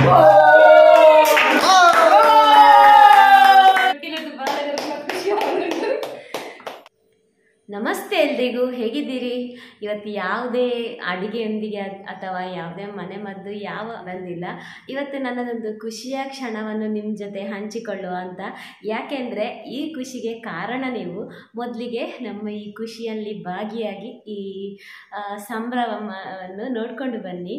ನಮಸ್ತೆ ಎಲ್ರಿಗೂ ಹೇಗಿದ್ದೀರಿ ಇವತ್ತು ಯಾವುದೇ ಅಡಿಗೆಯೊಂದಿಗೆ ಅತ್- ಅಥವಾ ಯಾವುದೇ ಮನೆ ಮದ್ದು ಯಾವ ಬಂದಿಲ್ಲ ಇವತ್ತು ನನ್ನದೊಂದು ಖುಷಿಯ ಕ್ಷಣವನ್ನು ನಿಮ್ಮ ಜೊತೆ ಹಂಚಿಕೊಳ್ಳುವ ಅಂತ ಯಾಕೆಂದರೆ ಈ ಖುಷಿಗೆ ಕಾರಣ ನೀವು ಮೊದಲಿಗೆ ನಮ್ಮ ಈ ಖುಷಿಯಲ್ಲಿ ಭಾಗಿಯಾಗಿ ಈ ಆ, ಸಂಭ್ರಮವನ್ನು ನೋಡಿಕೊಂಡು ಬನ್ನಿ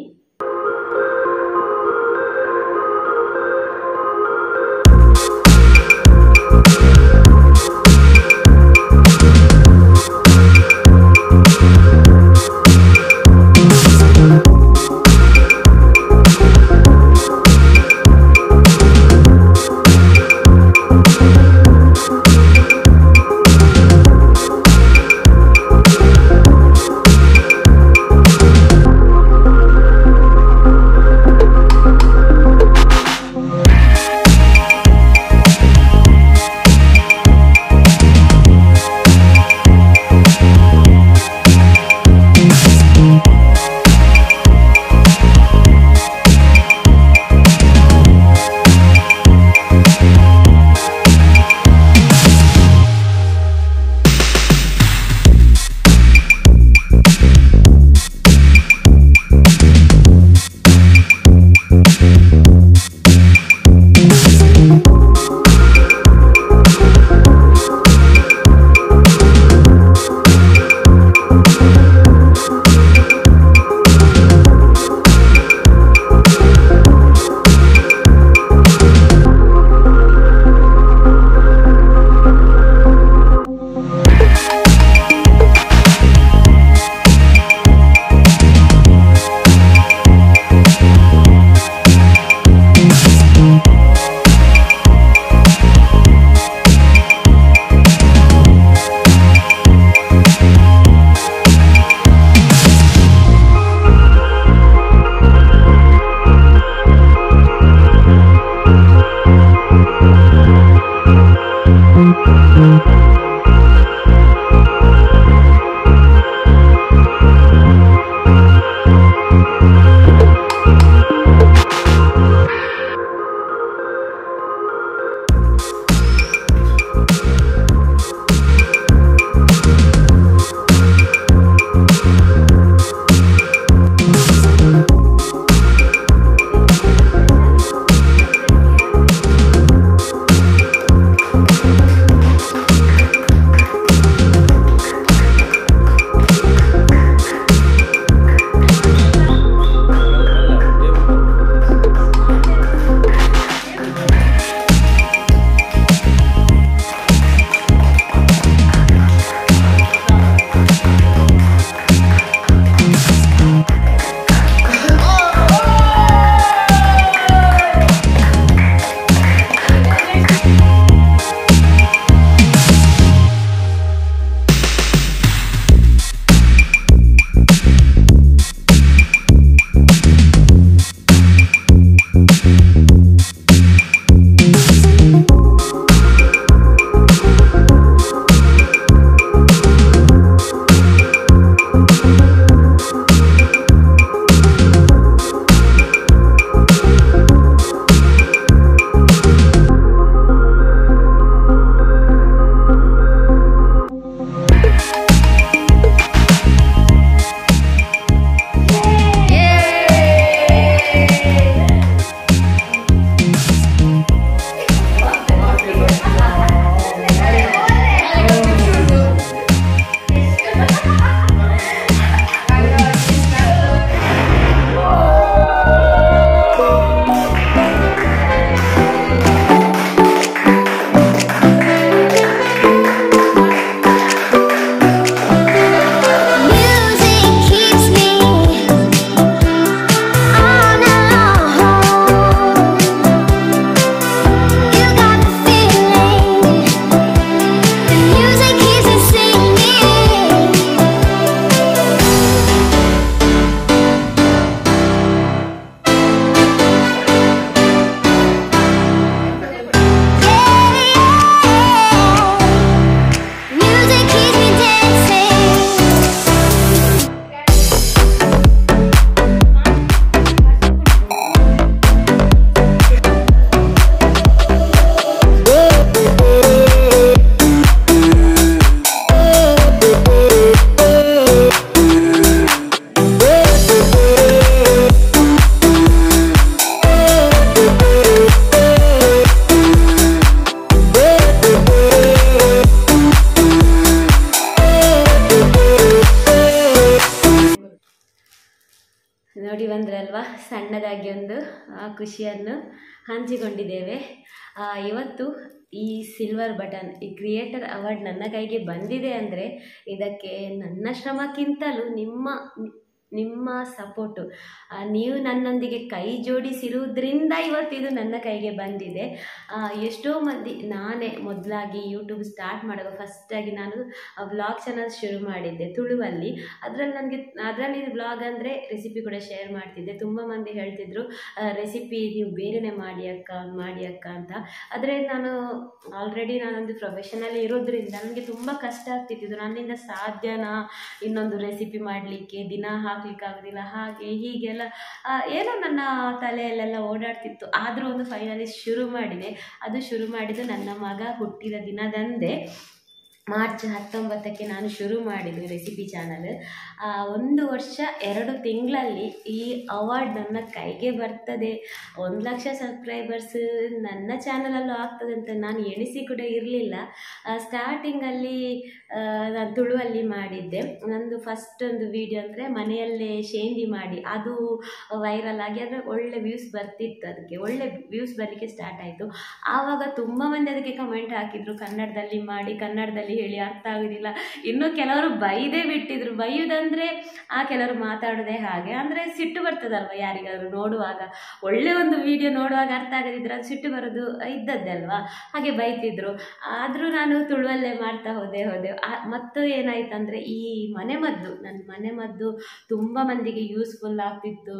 ಸಣ್ಣದಾಗಿ ಒಂದು ಆ, ಖುಷಿಯನ್ನು ಹಂಚಿಕೊಂಡಿದ್ದೇವೆ ಆ, ಇವತ್ತು ಈ ಸಿಲ್ವರ್ ಬಟನ್ ಈ ಕ್ರಿಯೇಟರ್ ಅವಾರ್ಡ್ ನನ್ನ ಕೈಗೆ ಬಂದಿದೆ ಅಂದರೆ ಇದಕ್ಕೆ ನನ್ನ ಶ್ರಮಕ್ಕಿಂತಲೂ ನಿಮ್ಮ ನಿಮ್ಮ ಸಪೋರ್ಟು ಆ, ನೀವು ನನ್ನೊಂದಿಗೆ ಕೈ ಜೋಡಿಸಿರುವುದರಿಂದ ಇವತ್ತು ಇದು ನನ್ನ ಕೈಗೆ ಬಂದಿದೆ ಆ, ಎಷ್ಟೋ ಮಂದಿ ನಾನೇ ಮೊದಲಾಗಿ ಯೂಟ್ಯೂಬ್ ಸ್ಟಾರ್ಟ್ ಮಾಡುವಾಗ ಫಸ್ಟಾಗಿ ನಾನು ವ್ಲಾಗ್ ಚಾನಲ್ ಶುರು ಮಾಡಿದ್ದೆ ತುಳುವಲ್ಲಿ ಅದರಲ್ಲಿ ನನಗೆ ಅದರಲ್ಲಿ ವ್ಲಾಗ್ ಅಂದರೆ ರೆಸಿಪಿ ಕೂಡ ಶೇರ್ ಮಾಡ್ತಿದ್ದೆ ತುಂಬ ಮಂದಿ ಹೇಳ್ತಿದ್ರು ರೆಸಿಪಿ ನೀವು ಬೇರೆನೇ ಮಾಡಿ ಅಕ್ಕ ಮಾಡಿ ಅಕ್ಕ ಅಂತ ಆದರೆ ನಾನು ಆಲ್ರೆಡಿ ನಾನೊಂದು ಪ್ರೊಫೆಷನಲ್ಲಿ ಇರೋದ್ರಿಂದ ನನಗೆ ತುಂಬ ಕಷ್ಟ ಆಗ್ತಿತ್ತು ನನ್ನಿಂದ ಸಾಧ್ಯನಾ ಇನ್ನೊಂದು ರೆಸಿಪಿ ಮಾಡಲಿಕ್ಕೆ ದಿನ ಹಾಕ್ಲಿಕ್ಕೆ ಆಗೋದಿಲ್ಲ ಹಾಗೆ ಹೀಗೆಲ್ಲ ಆ, ಏನೋ ನನ್ನ ತಲೆಯಲ್ಲೆಲ್ಲ ಓಡಾಡ್ತಿತ್ತು ಆದರೂ ಒಂದು ಫೈನಲಿ ಶುರು ಮಾಡಿದೆ ಅದು ಶುರು ಮಾಡಿದ್ದು ನನ್ನ ಮಗ ಹುಟ್ಟಿದ ದಿನದಂದೇ ಮಾರ್ಚ್ ಹತ್ತೊಂಬತ್ತಕ್ಕೆ ನಾನು ಶುರು ಮಾಡಿದ್ದು ರೆಸಿಪಿ ಚಾನಲ್ ಒಂದು ವರ್ಷ ಎರಡು ತಿಂಗಳಲ್ಲಿ ಈ ಅವಾರ್ಡ್ ನನ್ನ ಕೈಗೆ ಬರ್ತದೆ ಒಂದು ಲಕ್ಷ ಸಬ್ಸ್ಕ್ರೈಬರ್ಸ್ ನನ್ನ ಚಾನಲಲ್ಲೂ ಆಗ್ತದೆ ಅಂತ ನಾನು ಎಣಿಸಿ ಕೂಡ ಇರಲಿಲ್ಲ ಸ್ಟಾರ್ಟಿಂಗಲ್ಲಿ ನಾನು ತುಳುವಲ್ಲಿ ಮಾಡಿದ್ದೆ ನಂದು ಫಸ್ಟ್ ಒಂದು ವಿಡಿಯೋ ಅಂದರೆ ಮನೆಯಲ್ಲೇ ಶೇಂದಿ ಮಾಡಿ ಅದು ವೈರಲ್ ಆಗಿ ಅಂದರೆ ಒಳ್ಳೆ ವ್ಯೂಸ್ ಬರ್ತಿತ್ತು ಅದಕ್ಕೆ ಒಳ್ಳೆ ವ್ಯೂಸ್ ಬರಲಿಕ್ಕೆ ಸ್ಟಾರ್ಟ್ ಆಯಿತು ಆವಾಗ ತುಂಬ ಮಂದಿ ಅದಕ್ಕೆ ಕಮೆಂಟ್ ಹಾಕಿದ್ರು ಕನ್ನಡದಲ್ಲಿ ಮಾಡಿ ಕನ್ನಡದಲ್ಲಿ ಹೇಳಿ ಅರ್ಥ ಆಗೋದಿಲ್ಲ ಇನ್ನು ಕೆಲವರು ಬೈದೇ ಬಿಟ್ಟಿದ್ರು ಬೈಯುವುದಂದರೆ ಆ ಕೆಲವರು ಮಾತಾಡೋದೇ ಹಾಗೆ ಅಂದರೆ ಸಿಟ್ಟು ಬರ್ತದಲ್ವ ಯಾರಿಗಾದ್ರು ನೋಡುವಾಗ ಒಳ್ಳೆ ಒಂದು ವಿಡಿಯೋ ನೋಡುವಾಗ ಅರ್ಥ ಆಗದಿದ್ರೆ ಅದು ಸಿಟ್ಟು ಬರೋದು ಇದ್ದದ್ದೇ ಅಲ್ವಾ ಹಾಗೆ ಬೈತಿದ್ರು ಆದರೂ ನಾನು ತುಳುವಲ್ಲೇ ಮಾಡ್ತಾ ಹೋದೆ ಹೋದೆ ಆ- ಮತ್ತು ಏನಾಯ್ತಂದರೆ ಈ ಮನೆಮದ್ದು ನನ್ನ ಮನೆಮದ್ದು ತುಂಬ ಮಂದಿಗೆ ಯೂಸ್ಫುಲ್ ಆಗ್ತಿತ್ತು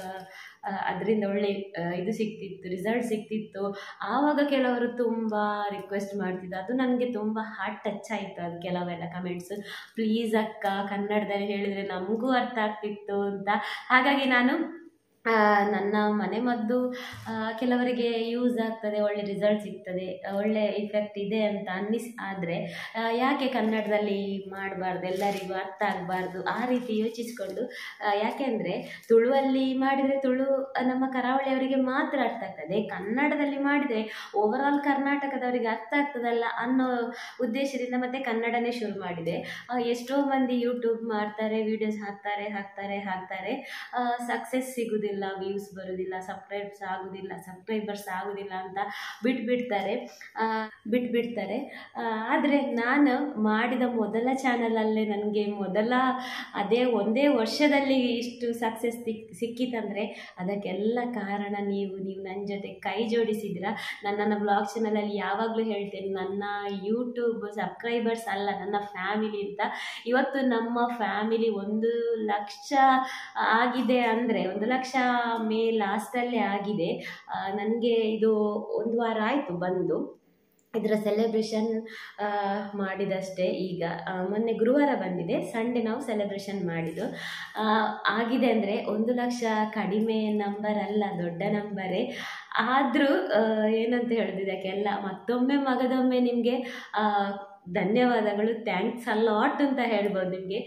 ಅದರಿಂದ ಒಳ್ಳೆ ಆ, ಇದು ಸಿಗ್ತಿತ್ತು ರಿಸಲ್ಟ್ ಸಿಗ್ತಿತ್ತು ಆವಾಗ ಕೆಲವರು ತುಂಬ ರಿಕ್ವೆಸ್ಟ್ ಮಾಡ್ತಿದ್ದು ಅದು ನನಗೆ ತುಂಬ ಹಾರ್ಟ್ ಟಚ್ ಆಯಿತು ಅದು ಕೆಲವೆಲ್ಲ ಕಮೆಂಟ್ಸ್ ಪ್ಲೀಸ್ ಅಕ್ಕ ಕನ್ನಡದಲ್ಲಿ ಹೇಳಿದರೆ ನಮಗೂ ಅರ್ಥ ಆಗ್ತಿತ್ತು ಅಂತ ಹಾಗಾಗಿ ನಾನು ಆ, ನನ್ನ ಮನೆ ಮದ್ದು ಆ, ಕೆಲವರಿಗೆ ಯೂಸ್ ಆಗ್ತದೆ ಒಳ್ಳೆ ರಿಸಲ್ಟ್ ಸಿಗ್ತದೆ ಒಳ್ಳೆ ಇಫೆಕ್ಟ್ ಇದೆ ಅಂತ ಅನ್ನಿಸ್ ಆದರೆ ಯಾಕೆ ಕನ್ನಡದಲ್ಲಿ ಮಾಡಬಾರ್ದು ಎಲ್ಲರಿಗೂ ಅರ್ಥ ಆಗಬಾರ್ದು ಆ ರೀತಿ ಯೋಚಿಸಿಕೊಂಡು ಯಾಕೆಂದರೆ ತುಳುವಲ್ಲಿ ಮಾಡಿದರೆ ತುಳು ನಮ್ಮ ಕರಾವಳಿಯವರಿಗೆ ಮಾತ್ರ ಅರ್ಥ ಆಗ್ತದೆ ಕನ್ನಡದಲ್ಲಿ ಮಾಡಿದರೆ ಓವರಾಲ್ ಕರ್ನಾಟಕದವರಿಗೆ ಅರ್ಥ ಆಗ್ತದಲ್ಲ ಅನ್ನೋ ಉದ್ದೇಶದಿಂದ ಮತ್ತೆ ಕನ್ನಡನೇ ಶುರು ಮಾಡಿದೆ ಆ, ಎಷ್ಟೋ ಮಂದಿ ಯೂಟ್ಯೂಬ್ ಮಾಡ್ತಾರೆ ವಿಡಿಯೋಸ್ ಹಾಕ್ತಾರೆ ಹಾಕ್ತಾರೆ ಹಾಕ್ತಾರೆ ಸಕ್ಸಸ್ ಸಿಗೋದಿಲ್ಲ ವ್ಯೂಸ್ ಬರೋದಿಲ್ಲ ಸಬ್ಸ್ಕ್ರೈಬ್ಸ್ ಆಗೋದಿಲ್ಲ ಸಬ್ಸ್ಕ್ರೈಬರ್ಸ್ ಆಗೋದಿಲ್ಲ ಅಂತ ಬಿಟ್ಬಿಡ್ತಾರೆ ಆ, ಬಿಟ್ಬಿಡ್ತಾರೆ ಆದರೆ ನಾನು ಮಾಡಿದ ಮೊದಲ ಚಾನಲಲ್ಲೇ ನನಗೆ ಮೊದಲ ಅದೇ ಒಂದೇ ವರ್ಷದಲ್ಲಿ ಇಷ್ಟು ಸಕ್ಸಸ್ ಸಿಕ್ ಸಿಕ್ಕಿತಂದರೆ ಅದಕ್ಕೆಲ್ಲ ಕಾರಣ ನೀವು ನೀವು ನನ್ನ ಜೊತೆ ಕೈ ಜೋಡಿಸಿದ್ದೀರಾ ನನ್ನನ್ನು ಬ್ಲಾಗ್ ಚಾನಲಲ್ಲಿ ಯಾವಾಗಲೂ ಹೇಳ್ತೇನೆ ನನ್ನ ಯೂಟ್ಯೂಬ್ ಸಬ್ಸ್ಕ್ರೈಬರ್ಸ್ ಅಲ್ಲ ನನ್ನ ಫ್ಯಾಮಿಲಿ ಅಂತ ಇವತ್ತು ನಮ್ಮ ಫ್ಯಾಮಿಲಿ ಒಂದು ಲಕ್ಷ ಆಗಿದೆ ಅಂದರೆ ಒಂದು ಲಕ್ಷ ಮೇ ಲಾಸ್ಟಲ್ಲೇ ಆಗಿದೆ ನನಗೆ ಇದು ಒಂದು ವಾರ ಆಯಿತು ಬಂದು ಇದರ ಸೆಲೆಬ್ರೇಷನ್ ಮಾಡಿದಷ್ಟೇ ಈಗ ಆ, ಮೊನ್ನೆ ಗುರುವಾರ ಬಂದಿದೆ ಸಂಡೇ ನಾವು ಸೆಲೆಬ್ರೇಷನ್ ಮಾಡಿದ್ದು ಆ, ಆಗಿದೆ ಅಂದರೆ ಒಂದು ಲಕ್ಷ ಕಡಿಮೆ ನಂಬರ್ ಅಲ್ಲ ದೊಡ್ಡ ನಂಬರೇ ಆದರೂ ಏನಂತ ಹೇಳೋದು ಇದಕ್ಕೆಲ್ಲ ಮತ್ತೊಮ್ಮೆ ಮಗದೊಮ್ಮೆ ನಿಮಗೆ ಧನ್ಯವಾದಗಳು ಥ್ಯಾಂಕ್ಸ್ ಅ ಲಾಟ್ ಅಂತ ಹೇಳ್ಬೋದು ನಿಮಗೆ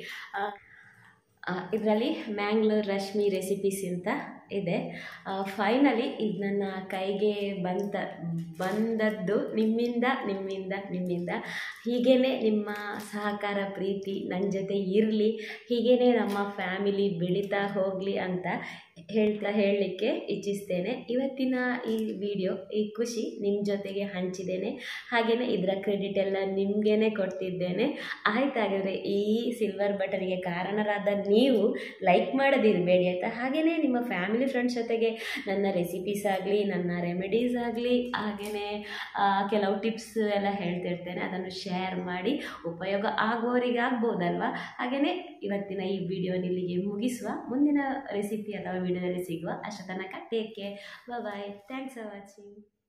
ಇದರಲ್ಲಿ ಮ್ಯಾಂಗ್ಳೂರ್ ರಶ್ಮಿ ರೆಸಿಪೀಸ್ ಅಂತ ಇದೆ ಫೈನಲಿ ಇದು ನನ್ನ ಕೈಗೆ ಬಂದ ಬಂದದ್ದು ನಿಮ್ಮಿಂದ ನಿಮ್ಮಿಂದ ನಿಮ್ಮಿಂದ ಹೀಗೇ ನಿಮ್ಮ ಸಹಕಾರ ಪ್ರೀತಿ ನನ್ನ ಜೊತೆ ಇರಲಿ ಹೀಗೇ ನಮ್ಮ ಫ್ಯಾಮಿಲಿ ಬೆಳೀತಾ ಹೋಗಲಿ ಅಂತ ಹೇಳ್ತಾ ಹೇಳಲಿಕ್ಕೆ ಇಚ್ಛಿಸ್ತೇನೆ ಇವತ್ತಿನ ಈ ವಿಡಿಯೋ ಈ ಖುಷಿ ನಿಮ್ಮ ಜೊತೆಗೆ ಹಂಚಿದ್ದೇನೆ ಹಾಗೆಯೇ ಇದರ ಕ್ರೆಡಿಟ್ ಎಲ್ಲ ನಿಮಗೇ ಕೊಡ್ತಿದ್ದೇನೆ ಆಯ್ತಾಗಿದ್ರೆ ಈ ಸಿಲ್ವರ್ ಬಟನ್ಗೆ ಕಾರಣರಾದ ನೀವು ಲೈಕ್ ಮಾಡೋದಿರಬೇಡಿ ಆಯಿತಾ ಹಾಗೆಯೇ ನಿಮ್ಮ ಫ್ಯಾಮಿಲಿ ಫ್ರೆಂಡ್ಸ್ ಜೊತೆಗೆ ನನ್ನ ರೆಸಿಪೀಸ್ ಆಗಲಿ ನನ್ನ ರೆಮಿಡೀಸ್ ಆಗಲಿ ಹಾಗೆಯೇ ಕೆಲವು ಟಿಪ್ಸ್ ಎಲ್ಲ ಹೇಳ್ತಿರ್ತೇನೆ ಅದನ್ನು ಶೇರ್ ಮಾಡಿ ಉಪಯೋಗ ಆಗೋರಿಗೆ ಆಗ್ಬೋದಲ್ವಾ ಹಾಗೆಯೇ ಇವತ್ತಿನ ಈ ವಿಡಿಯೋನ ಇಲ್ಲಿಗೆ ಮುಗಿಸುವ ಮುಂದಿನ ರೆಸಿಪಿ ಅಥವಾ ವಿಡಿಯೋದಲ್ಲಿ ಸಿಗುವ ಅಷ್ಟು ತನಕ take care bye thanks for watching